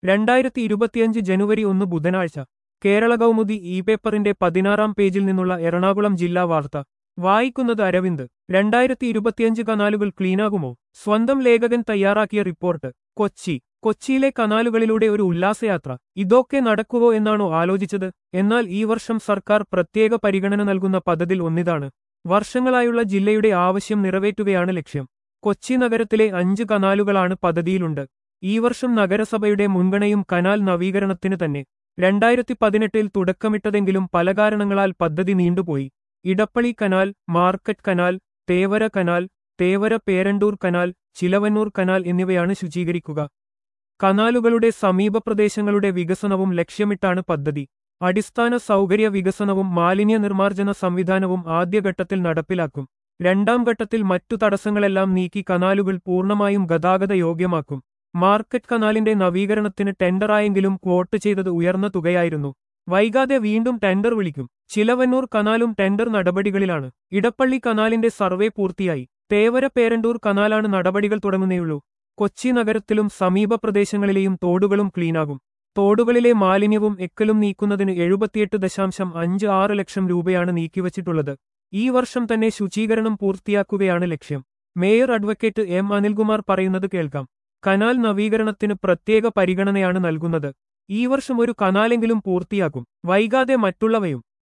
രണ്ടായിരത്തി ഇരുപത്തിയഞ്ച് ജനുവരി ഒന്ന് ബുധനാഴ്ച കേരള കൗമുദി ഇ പേപ്പറിന്റെ പതിനാറാം പേജിൽ നിന്നുള്ള എറണാകുളം ജില്ലാ വാർത്ത വായിക്കുന്നത് അരവിന്ദ് രണ്ടായിരത്തി ഇരുപത്തിയഞ്ച് കനാലുകൾ ക്ലീനാകുമോ സ്വന്തം ലേഖകൻ തയ്യാറാക്കിയ റിപ്പോർട്ട് കൊച്ചി കൊച്ചിയിലെ കനാലുകളിലൂടെ ഒരു ഉല്ലാസയാത്ര ഇതൊക്കെ നടക്കുവോ എന്നാണോ ആലോചിച്ചത് എന്നാൽ ഈ വർഷം സർക്കാർ പ്രത്യേക പരിഗണന നൽകുന്ന പദ്ധതിയിൽ ഒന്നിതാണ് വർഷങ്ങളായുള്ള ജില്ലയുടെ ആവശ്യം നിറവേറ്റുകയാണ് ലക്ഷ്യം കൊച്ചി നഗരത്തിലെ അഞ്ച് കനാലുകളാണ് പദ്ധതിയിലുണ്ട് ഈ വർഷം നഗരസഭയുടെ മുൻഗണയും കനാൽ നവീകരണത്തിന് തന്നെ രണ്ടായിരത്തി പതിനെട്ടിൽ തുടക്കമിട്ടതെങ്കിലും പല കാരണങ്ങളാൽ പദ്ധതി നീണ്ടുപോയി Edappally canal market canal Thevara canal Thevara Perandoor canal Chilavannoor canal എന്നിവയാണ് ശുചീകരിക്കുക കനാലുകളുടെ സമീപ പ്രദേശങ്ങളുടെ വികസനവും ലക്ഷ്യമിട്ടാണ് പദ്ധതി അടിസ്ഥാന സൗകര്യ വികസനവും മാലിന്യ നിർമ്മാർജ്ജന സംവിധാനവും ആദ്യഘട്ടത്തിൽ നടപ്പിലാക്കും രണ്ടാം ഘട്ടത്തിൽ മറ്റു തടസ്സങ്ങളെല്ലാം നീക്കി കനാലുകൾ പൂർണ്ണമായും ഗതാഗത യോഗ്യമാക്കും മാർക്കറ്റ് കനാലിന്റെ നവീകരണത്തിന് ടെൻഡറായെങ്കിലും ക്വോട്ട് ചെയ്തത് ഉയർന്ന തുകയായിരുന്നു വൈകാതെ വീണ്ടും ടെൻഡർ വിളിക്കും ചിലവന്നൂർ കനാലും ടെൻഡർ നടപടികളിലാണ് ഇടപ്പള്ളി കനാലിന്റെ സർവേ പൂർത്തിയായി തേവര പേരണ്ടൂർ കനാലാണ് നടപടികൾ തുടങ്ങുന്നേയുള്ളൂ കൊച്ചി നഗരത്തിലും സമീപ പ്രദേശങ്ങളിലെയും തോടുകളും ക്ലീനാകും തോടുകളിലെ മാലിന്യവും എക്കലും നീക്കുന്നതിന് എഴുപത്തിയെട്ട് ദശാംശം അഞ്ച് ആറ് ലക്ഷം രൂപയാണ് നീക്കിവച്ചിട്ടുള്ളത് ഈ വർഷം തന്നെ ശുചീകരണം പൂർത്തിയാക്കുകയാണ് ലക്ഷ്യം മേയർ അഡ്വക്കേറ്റ് എം അനിൽകുമാർ പറയുന്നത് കേൾക്കാം കനാൽ നവീകരണത്തിന് പ്രത്യേക പരിഗണനയാണ് നൽകുന്നത് ഈ വർഷം ഒരു കനാലെങ്കിലും പൂർത്തിയാക്കും വൈകാതെ മറ്റുള്ളവയും